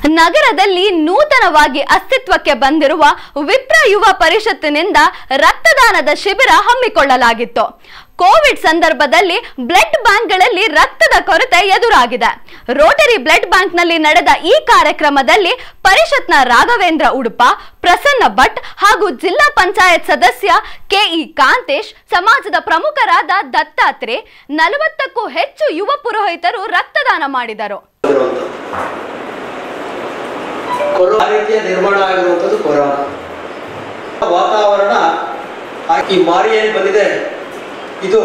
ನಗರದಲ್ಲಿ ನೂತನವಾಗಿ ಅಸ್ತಿತ್ವಕ್ಕೆ ಬಂದಿರುವ ವಿಪ್ರ ಯುವ ಪರಿಷತ್ತಿನಿಂದ ರಕ್ತದಾನದ ಶಿಬಿರ ಹಮ್ಮಿಕೊಳ್ಳಲಾಗಿತ್ತು ಕೋವಿಡ್ ಸಂದರ್ಭದಲ್ಲಿ ಬ್ಲಡ್ ಬ್ಯಾಂಕ್ಗಳಲ್ಲಿ ರಕ್ತದ ಕೊರತೆ ಎದುರಾಗಿದೆ ರೋಟರಿ ಬ್ಲಡ್ ಬ್ಯಾಂಕ್ನಲ್ಲಿ ನಡೆದ ಈ ಕಾರ್ಯಕ್ರಮದಲ್ಲಿ ಪರಿಷತ್ನ ರಾಘವೇಂದ್ರ ಉಡುಪ ಪ್ರಸನ್ನ ಭಟ್ ಹಾಗೂ ಜಿಲ್ಲಾ ಪಂಚಾಯತ್ ಸದಸ್ಯ ಕೆಇ ಕಾಂತೇಶ್ ಸಮಾಜದ ಪ್ರಮುಖರಾದ ದತ್ತಾತ್ರೆ ನಲವತ್ತಕ್ಕೂ ಹೆಚ್ಚು ಯುವ ಪುರೋಹಿತರು ರಕ್ತದಾನ ಮಾಡಿದರು ಕೊರೋನಾ ಆ ರೀತಿಯ ನಿರ್ಮಾಣ ಆಗಿರುವಂಥದ್ದು ಕೊರೋನಾ ವಾತಾವರಣ ಆ ಈ ಮಾರಿ ಏನು ಬಂದಿದೆ ಇದು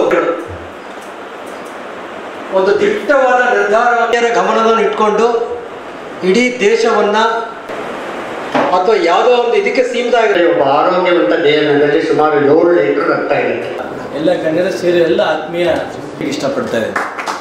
ಒಂದು ದಿಟ್ಟವಾದ ನಿರ್ಧಾರ ಗಮನವನ್ನು ಇಟ್ಕೊಂಡು ಇಡೀ ದೇಶವನ್ನ ಅಥವಾ ಯಾವುದೋ ಒಂದು ಇದಕ್ಕೆ ಸೀಮಿತ ಆಗಿದೆ ಒಬ್ಬ ಆರೋಗ್ಯವಂತ ದೇಹದಲ್ಲಿ ಸುಮಾರು ಏಳು ಲೀಟರ್ ರಕ್ತ ಇರುತ್ತೆ ಎಲ್ಲ ಗಣ್ಯರ ಸೇರಿ ಎಲ್ಲ ಆತ್ಮೀಯ ಇಷ್ಟಪಡ್ತಾ ಇದೆ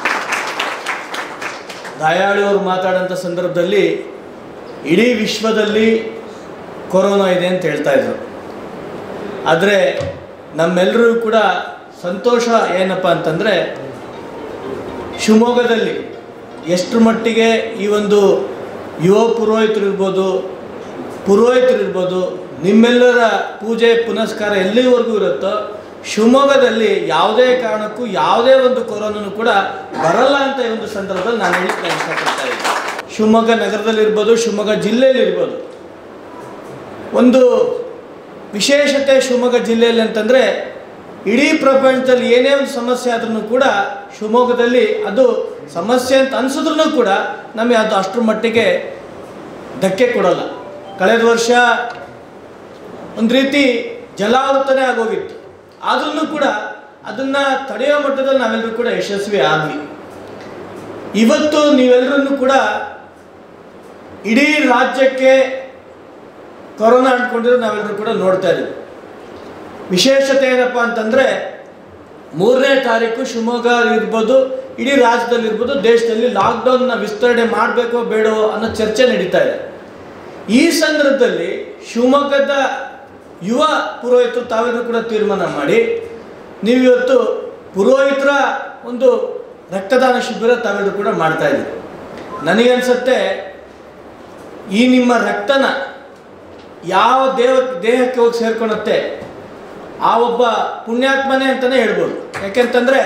ದಯಾಳು ಅವರು ಮಾತಾಡೋಂಥ ಸಂದರ್ಭದಲ್ಲಿ ಇಡೀ ವಿಶ್ವದಲ್ಲಿ ಕೊರೋನಾ ಇದೆ ಅಂತ ಹೇಳ್ತಾ ಇದ್ರು ಆದರೆ ನಮ್ಮೆಲ್ಲರೂ ಕೂಡ ಸಂತೋಷ ಏನಪ್ಪ ಅಂತಂದರೆ ಶಿವಮೊಗ್ಗದಲ್ಲಿ ಎಷ್ಟರ ಮಟ್ಟಿಗೆ ಈ ಒಂದು ಯುವ ಪುರೋಹಿತರು ಇರ್ಬೋದು ಪುರೋಹಿತರು ಇರ್ಬೋದು ನಿಮ್ಮೆಲ್ಲರ ಪೂಜೆ ಪುನಸ್ಕಾರ ಎಲ್ಲಿವರೆಗೂ ಇರುತ್ತೋ ಶಿವಮೊಗ್ಗದಲ್ಲಿ ಯಾವುದೇ ಕಾರಣಕ್ಕೂ ಯಾವುದೇ ಒಂದು ಕೊರೋನಾನು ಕೂಡ ಬರಲ್ಲ ಅಂತ ಈ ಒಂದು ಸಂದರ್ಭದಲ್ಲಿ ನಾನು ಹೇಳಲಿಕ್ಕೆ ನಾನು ಇಷ್ಟಪಡ್ತಾ ಇದ್ದೀನಿ ಶಿವಮೊಗ್ಗ ನಗರದಲ್ಲಿರ್ಬೋದು ಶಿವಮೊಗ್ಗ ಜಿಲ್ಲೆಯಲ್ಲಿರ್ಬೋದು ಒಂದು ವಿಶೇಷತೆ ಶಿವಮೊಗ್ಗ ಜಿಲ್ಲೆಯಲ್ಲಿ ಅಂತಂದರೆ ಇಡೀ ಪ್ರಪಂಚದಲ್ಲಿ ಏನೇ ಒಂದು ಸಮಸ್ಯೆ ಆದ್ರೂ ಕೂಡ ಶಿವಮೊಗ್ಗದಲ್ಲಿ ಅದು ಸಮಸ್ಯೆ ಅಂತ ಅನ್ಸಿದ್ರೂ ಕೂಡ ನಮಗೆ ಅದು ಅಷ್ಟರ ಮಟ್ಟಿಗೆ ಧಕ್ಕೆ ಕೊಡೋಲ್ಲ ಕಳೆದ ವರ್ಷ ಒಂದು ರೀತಿ ಜಲಾವೃತನೇ ಆಗೋಗಿತ್ತು ಆದ್ರೂ ಕೂಡ ಅದನ್ನು ತಡೆಯೋ ಮಟ್ಟದಲ್ಲಿ ನಾವೆಲ್ಲರೂ ಕೂಡ ಯಶಸ್ವಿ ಆದ್ವಿ ಇವತ್ತು ನೀವೆಲ್ಲರನ್ನು ಕೂಡ ಇಡೀ ರಾಜ್ಯಕ್ಕೆ ಕೊರೋನಾ ಅಂಟ್ಕೊಂಡಿರೋ ನಾವೆಲ್ಲರೂ ಕೂಡ ನೋಡ್ತಾ ಇದ್ದೀವಿ ವಿಶೇಷತೆ ಏನಪ್ಪ ಅಂತಂದರೆ ಮೂರನೇ ತಾರೀಕು ಶಿವಮೊಗ್ಗ ಇರ್ಬೋದು ಇಡೀ ರಾಜ್ಯದಲ್ಲಿ ಇರ್ಬೋದು ದೇಶದಲ್ಲಿ ಲಾಕ್ಡೌನ್ನ ವಿಸ್ತರಣೆ ಮಾಡಬೇಕೋ ಬೇಡವೋ ಅನ್ನೋ ಚರ್ಚೆ ನಡೀತಾ ಇದೆ ಈ ಸಂದರ್ಭದಲ್ಲಿ ಶಿವಮೊಗ್ಗದ ಯುವ ಪುರೋಹಿತರು ತಾವೆಲ್ಲರೂ ಕೂಡ ತೀರ್ಮಾನ ಮಾಡಿ ನೀವು ಇವತ್ತು ಪುರೋಹಿತರ ಒಂದು ರಕ್ತದಾನ ಶಿಬಿರ ತಾವೆಲ್ಲರೂ ಕೂಡ ಮಾಡ್ತಾ ಇದ್ದೀವಿ ನನಗನ್ಸುತ್ತೆ ಈ ನಿಮ್ಮ ರಕ್ತನ ಯಾವ ದೇವ ದೇಹಕ್ಕೆ ಹೋಗಿ ಸೇರ್ಕೊಳುತ್ತೆ ಆ ಒಬ್ಬ ಪುಣ್ಯಾತ್ಮನೇ ಅಂತಲೇ ಹೇಳ್ಬೋದು ಯಾಕೆಂತಂದರೆ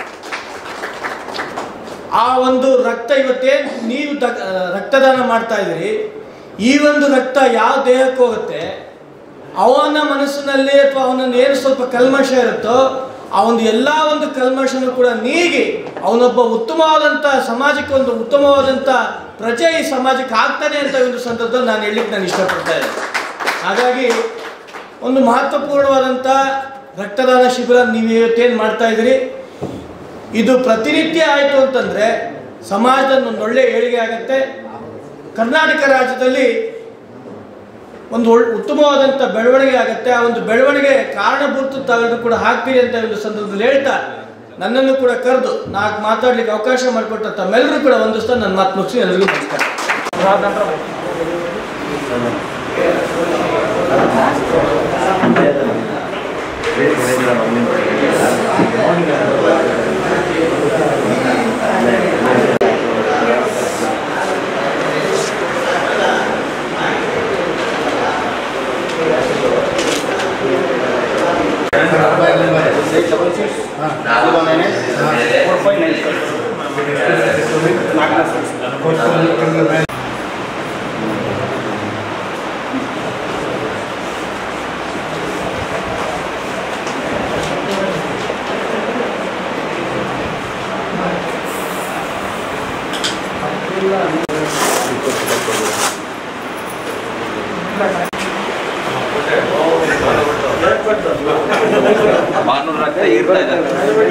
ಆ ಒಂದು ರಕ್ತ ಇವತ್ತೇನು ನೀವು ದ- ರಕ್ತದಾನ ಮಾಡ್ತಾ ಇದ್ದೀರಿ ಈ ಒಂದು ರಕ್ತ ಯಾವ ದೇಹಕ್ಕೆ ಹೋಗುತ್ತೆ ಅವನ ಮನಸ್ಸಿನಲ್ಲಿ ಅಥವಾ ಅವನಲ್ಲಿ ಏನು ಸ್ವಲ್ಪ ಕಲ್ಮಶ ಇರುತ್ತೋ ಆ ಒಂದು ಎಲ್ಲ ಒಂದು ಕಲ್ಮಶನು ಕೂಡ ನೀಗಿ ಅವನೊಬ್ಬ ಉತ್ತಮವಾದಂಥ ಸಮಾಜಕ್ಕೆ ಒಂದು ಉತ್ತಮವಾದಂಥ ಪ್ರಜೆ ಈ ಸಮಾಜಕ್ಕೆ ಆಗ್ತಾನೆ ಅಂತ ಒಂದು ಸಂದರ್ಭದಲ್ಲಿ ನಾನು ಹೇಳಲಿಕ್ಕೆ ನಾನು ಇಷ್ಟಪಡ್ತಾ ಇದ್ದೀನಿ ಹಾಗಾಗಿ ಒಂದು ಮಹತ್ವಪೂರ್ಣವಾದಂಥ ರಕ್ತದಾನ ಶಿಬಿರ ನೀವು ಇವತ್ತೇನು ಮಾಡ್ತಾ ಇದ್ದೀರಿ ಇದು ಪ್ರತಿನಿತ್ಯ ಆಯಿತು ಅಂತಂದರೆ ಸಮಾಜದ ಒಂದು ಒಳ್ಳೆಯ ಏಳಿಗೆ ಆಗುತ್ತೆ ಕರ್ನಾಟಕ ರಾಜ್ಯದಲ್ಲಿ ಒಂದು ಒಳ್ ಉತ್ತಮವಾದಂಥ ಬೆಳವಣಿಗೆ ಆಗುತ್ತೆ ಆ ಒಂದು ಬೆಳವಣಿಗೆ ಕಾರಣಭೂತ ತಾವೆಲ್ಲರೂ ಕೂಡ ಹಾಕ್ತೀರಿ ಅಂತ ಒಂದು ಸಂದರ್ಭದಲ್ಲಿ ಹೇಳ್ತಾ ನನ್ನನ್ನು ಕೂಡ ಕರೆದು ನಾಲ್ಕು ಮಾತಾಡ್ಲಿಕ್ಕೆ ಅವಕಾಶ ಮಾಡಿಕೊಟ್ಟ ತಮ್ಮೆಲ್ಲರೂ ಕೂಡ ಒಂದಿಸ್ತಾ ನನ್ನ ಮಾತು ಮುಗಿಸಿ ಎಲ್ಲರಿಗೂ ನಮಸ್ಕಾರ ಭಾನುವಾರ ರಕ್ತ ಇರ್ತಾ ಇದ್ದಾರೆ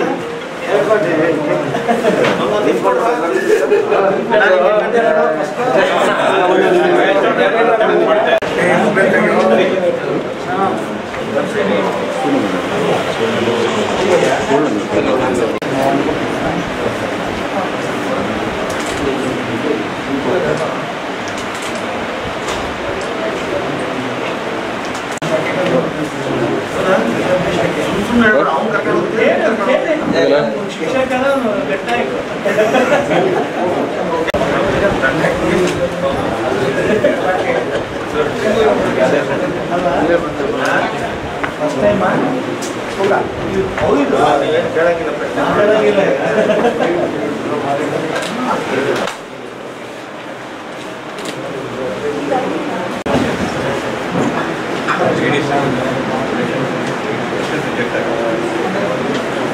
ಗಟ್ಟಾಗಿ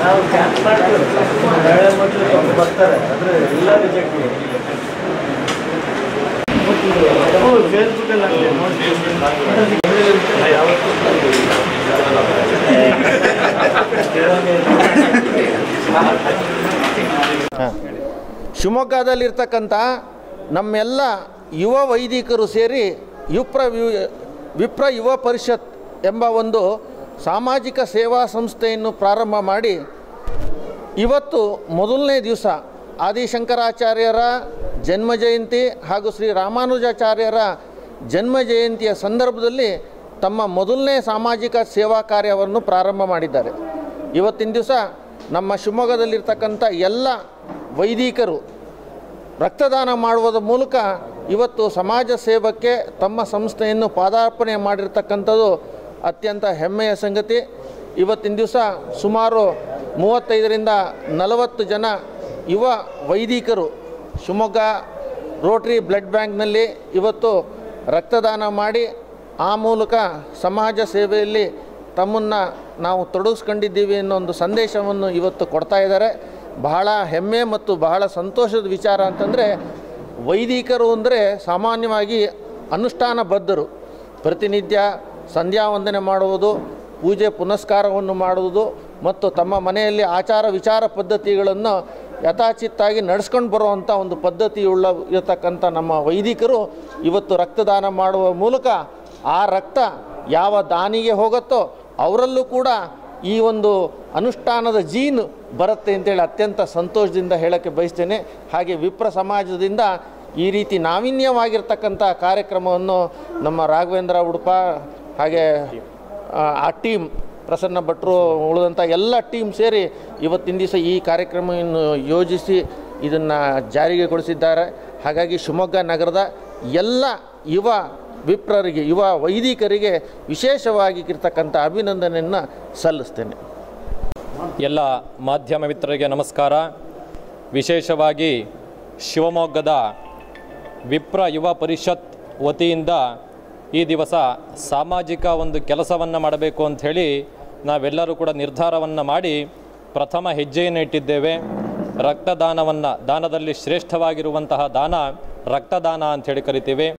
ನಾವು ಕ್ಯಾಂಪ್ ಮಾಡ್ತೀವಿ ನಾಳೆ ಮೊದಲು ಸ್ವಲ್ಪ ಬರ್ತಾರೆ ಆದರೆ ಎಲ್ಲ ರಿಜೆಕ್ಟ್ ಫೇಸ್ಬುಕ್ಕಲ್ಲಿ ಹಾಕ್ತೀನಿ ಶಿವಮೊಗ್ಗದಲ್ಲಿರ್ತಕ್ಕಂಥ ನಮ್ಮೆಲ್ಲ ಯುವ ವೈದಿಕರು ಸೇರಿ ವಿಪ್ರ ವಿ- ವಿಪ್ರ ಯುವ ಪರಿಷತ್ ಎಂಬ ಒಂದು ಸಾಮಾಜಿಕ ಸೇವಾ ಸಂಸ್ಥೆಯನ್ನು ಪ್ರಾರಂಭ ಮಾಡಿ ಇವತ್ತು ಮೊದಲನೇ ದಿವಸ ಆದಿಶಂಕರಾಚಾರ್ಯರ ಜನ್ಮ ಜಯಂತಿ ಹಾಗೂ ಶ್ರೀ ರಾಮಾನುಜಾಚಾರ್ಯರ ಜನ್ಮ ಜಯಂತಿಯ ಸಂದರ್ಭದಲ್ಲಿ ತಮ್ಮ ಮೊದಲನೇ ಸಾಮಾಜಿಕ ಸೇವಾ ಕಾರ್ಯವನ್ನು ಪ್ರಾರಂಭ ಮಾಡಿದ್ದಾರೆ ಇವತ್ತಿನ ದಿವಸ ನಮ್ಮ ಶಿವಮೊಗ್ಗದಲ್ಲಿರ್ತಕ್ಕಂಥ ಎಲ್ಲ ವೈದಿಕರು ರಕ್ತದಾನ ಮಾಡುವುದರ ಮೂಲಕ ಇವತ್ತು ಸಮಾಜ ಸೇವಕ್ಕೆ ತಮ್ಮ ಸಂಸ್ಥೆಯನ್ನು ಪಾದಾರ್ಪಣೆ ಮಾಡಿರ್ತಕ್ಕಂಥದ್ದು ಅತ್ಯಂತ ಹೆಮ್ಮೆಯ ಸಂಗತಿ ಇವತ್ತಿನ ದಿವಸ ಸುಮಾರು ಮೂವತ್ತೈದರಿಂದ ನಲವತ್ತು ಜನ ಯುವ ವೈದಿಕರು ಶಿವಮೊಗ್ಗ ರೋಟ್ರಿ ಬ್ಲಡ್ ಬ್ಯಾಂಕ್ನಲ್ಲಿ ಇವತ್ತು ರಕ್ತದಾನ ಮಾಡಿ ಆ ಮೂಲಕ ಸಮಾಜ ಸೇವೆಯಲ್ಲಿ ತಮ್ಮನ್ನು ನಾವು ತೊಡಗಿಸ್ಕೊಂಡಿದ್ದೀವಿ ಅನ್ನೋ ಒಂದು ಸಂದೇಶವನ್ನು ಇವತ್ತು ಕೊಡ್ತಾ ಇದ್ದಾರೆ ಬಹಳ ಹೆಮ್ಮೆ ಮತ್ತು ಬಹಳ ಸಂತೋಷದ ವಿಚಾರ ಅಂತಂದರೆ ವೈದಿಕರು ಅಂದರೆ ಸಾಮಾನ್ಯವಾಗಿ ಅನುಷ್ಠಾನ ಬದ್ಧರು ಪ್ರತಿನಿತ್ಯ ಸಂಧ್ಯಾ ವಂದನೆ ಮಾಡುವುದು ಪೂಜೆ ಪುನಸ್ಕಾರವನ್ನು ಮಾಡುವುದು ಮತ್ತು ತಮ್ಮ ಮನೆಯಲ್ಲಿ ಆಚಾರ ವಿಚಾರ ಪದ್ಧತಿಗಳನ್ನು ಯಥಾಚಿತ್ತಾಗಿ ನಡೆಸ್ಕೊಂಡು ಬರುವಂಥ ಒಂದು ಪದ್ಧತಿಯುಳ್ಳ ಇರತಕ್ಕಂಥ ನಮ್ಮ ವೈದಿಕರು ಇವತ್ತು ರಕ್ತದಾನ ಮಾಡುವ ಮೂಲಕ ಆ ರಕ್ತ ಯಾವ ದಾನಿಗೆ ಹೋಗುತ್ತೋ ಅವರಲ್ಲೂ ಕೂಡ ಈ ಒಂದು ಅನುಷ್ಠಾನದ ಜೀನು ಬರುತ್ತೆ ಅಂತೇಳಿ ಅತ್ಯಂತ ಸಂತೋಷದಿಂದ ಹೇಳೋಕ್ಕೆ ಬಯಸ್ತೇನೆ ಹಾಗೆ ವಿಪ್ರ ಸಮಾಜದಿಂದ ಈ ರೀತಿ ನಾವೀನ್ಯವಾಗಿರ್ತಕ್ಕಂಥ ಕಾರ್ಯಕ್ರಮವನ್ನು ನಮ್ಮ ರಾಘವೇಂದ್ರ ಉಡುಪ ಹಾಗೆ ಆ, ಆ ಟೀಮ್ ಪ್ರಸನ್ನ ಭಟ್ರು ಉಳಿದಂಥ ಎಲ್ಲ ಟೀಮ್ ಸೇರಿ ಇವತ್ತಿನ ದಿವಸ ಈ ಕಾರ್ಯಕ್ರಮವನ್ನು ಯೋಜಿಸಿ ಇದನ್ನು ಜಾರಿಗೆಗೊಳಿಸಿದ್ದಾರೆ ಹಾಗಾಗಿ ಶಿವಮೊಗ್ಗ ನಗರದ ಎಲ್ಲ ಯುವ ವಿಪ್ರರಿಗೆ ಯುವ ವೈದಿಕರಿಗೆ ವಿಶೇಷವಾಗಿ ಇರ್ತಕ್ಕಂಥ ಅಭಿನಂದನೆಯನ್ನು ಸಲ್ಲಿಸ್ತೇನೆ ಎಲ್ಲ ಮಾಧ್ಯಮ ಮಿತ್ರರಿಗೆ ನಮಸ್ಕಾರ ವಿಶೇಷವಾಗಿ ಶಿವಮೊಗ್ಗದ ವಿಪ್ರ ಯುವ ಪರಿಷತ್ ವತಿಯಿಂದ ಈ ದಿವಸ ಸಾಮಾಜಿಕ ಒಂದು ಕೆಲಸವನ್ನು ಮಾಡಬೇಕು ಅಂಥೇಳಿ ನಾವೆಲ್ಲರೂ ಕೂಡ ನಿರ್ಧಾರವನ್ನು ಮಾಡಿ ಪ್ರಥಮ ಹೆಜ್ಜೆಯನ್ನು ಇಟ್ಟಿದ್ದೇವೆ ರಕ್ತದಾನವನ್ನು ದಾನದಲ್ಲಿ ಶ್ರೇಷ್ಠವಾಗಿರುವಂತಹ ದಾನ ರಕ್ತದಾನ ಅಂಥೇಳಿ ಕರಿತೀವಿ